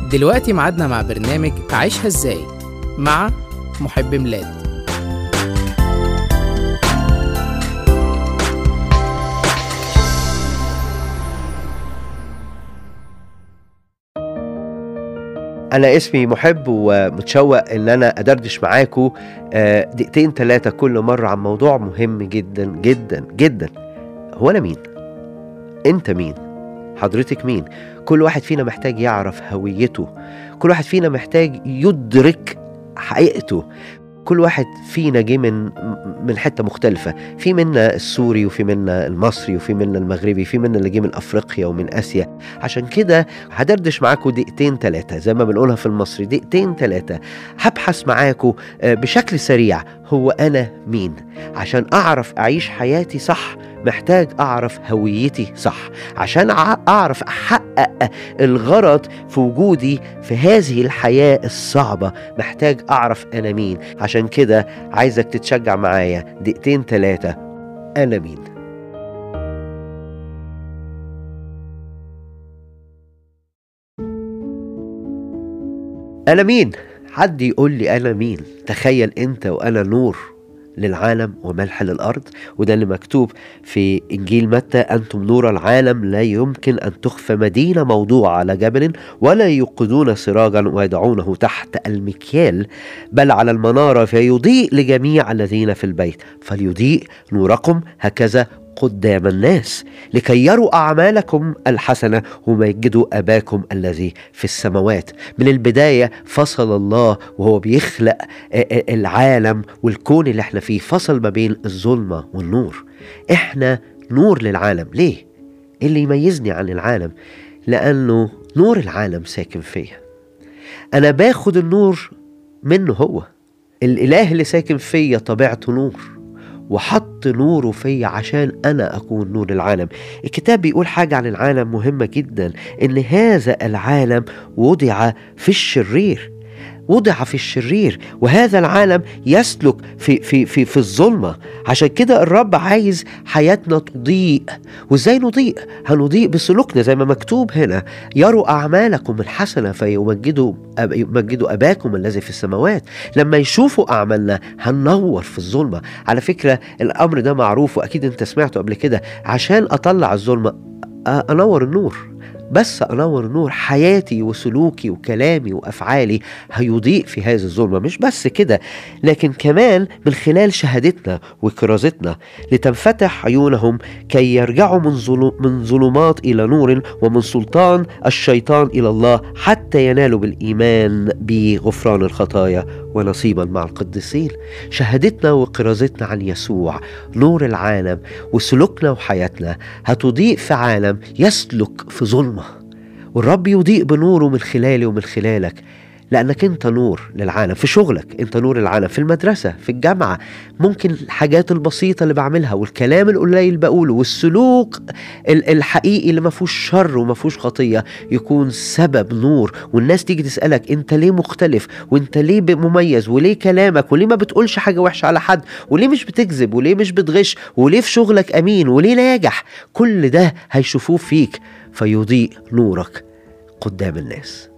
دلوقتي ميعادنا مع برنامج عيشها ازاي مع محب ميلاد أنا اسمي محب ومتشوق إن أنا أدردش معاكم آه، دقيقتين ثلاثة كل مرة عن موضوع مهم جدا جدا جدا هو أنا مين؟ أنت مين؟ حضرتك مين؟ كل واحد فينا محتاج يعرف هويته كل واحد فينا محتاج يدرك حقيقته كل واحد فينا جه من من حته مختلفه في منا السوري وفي منا المصري وفي منا المغربي في منا اللي جه من افريقيا ومن اسيا عشان كده هدردش معاكم دقيقتين ثلاثه زي ما بنقولها في المصري دقيقتين ثلاثه هبحث معاكم آه، بشكل سريع هو انا مين عشان اعرف اعيش حياتي صح محتاج اعرف هويتي صح عشان أع- اعرف احقق الغرض في وجودي في هذه الحياه الصعبه محتاج اعرف انا مين عشان كده عايزك تتشجع معايا دقيقتين ثلاثه انا مين انا مين حد يقول لي انا مين تخيل انت وانا نور للعالم وملح للارض وده اللي مكتوب في انجيل متى انتم نور العالم لا يمكن ان تخفى مدينه موضوعه على جبل ولا يوقدون سراجا ويدعونه تحت المكيال بل على المناره فيضيء لجميع الذين في البيت فليضيء نوركم هكذا قدام الناس لكي يروا اعمالكم الحسنه ومجدوا اباكم الذي في السماوات من البدايه فصل الله وهو بيخلق آه، آه، العالم والكون اللي احنا فيه فصل ما بين الظلمه والنور احنا نور للعالم ليه إيه اللي يميزني عن العالم لانه نور العالم ساكن فيا انا باخد النور منه هو الاله اللي ساكن فيا طبيعته نور وحط نوره فيا عشان انا اكون نور العالم الكتاب بيقول حاجه عن العالم مهمه جدا ان هذا العالم وضع في الشرير وضع في الشرير وهذا العالم يسلك في في في في الظلمه عشان كده الرب عايز حياتنا تضيء وازاي نضيء هنضيء بسلوكنا زي ما مكتوب هنا يروا اعمالكم الحسنه فيمجدوا أب- يمجدوا اباكم الذي في السماوات لما يشوفوا اعمالنا هننور في الظلمه على فكره الامر ده معروف واكيد انت سمعته قبل كده عشان اطلع الظلمه أ- انور النور بس انور النور حياتي وسلوكي وكلامي وافعالي هيضيء في هذه الظلمه مش بس كده لكن كمان من خلال شهادتنا وكرازتنا لتنفتح عيونهم كي يرجعوا من ظلو- من ظلمات الى نور ومن سلطان الشيطان الى الله حتى ينالوا بالايمان بغفران الخطايا ونصيبا مع القديسين شهادتنا وكرازتنا عن يسوع نور العالم وسلوكنا وحياتنا هتضيء في عالم يسلك في ظلمه والرب يضيء بنوره من خلالي ومن خلالك لأنك أنت نور للعالم في شغلك أنت نور العالم في المدرسة في الجامعة ممكن الحاجات البسيطة اللي بعملها والكلام القليل اللي بقوله والسلوك ال- الحقيقي اللي ما فيهوش شر وما فيهوش خطية يكون سبب نور والناس تيجي تسألك أنت ليه مختلف وأنت ليه ب- مميز وليه كلامك وليه ما بتقولش حاجة وحشة على حد وليه مش بتكذب وليه مش بتغش وليه في شغلك أمين وليه ناجح كل ده هيشوفوه فيك فيضيء نورك قدام الناس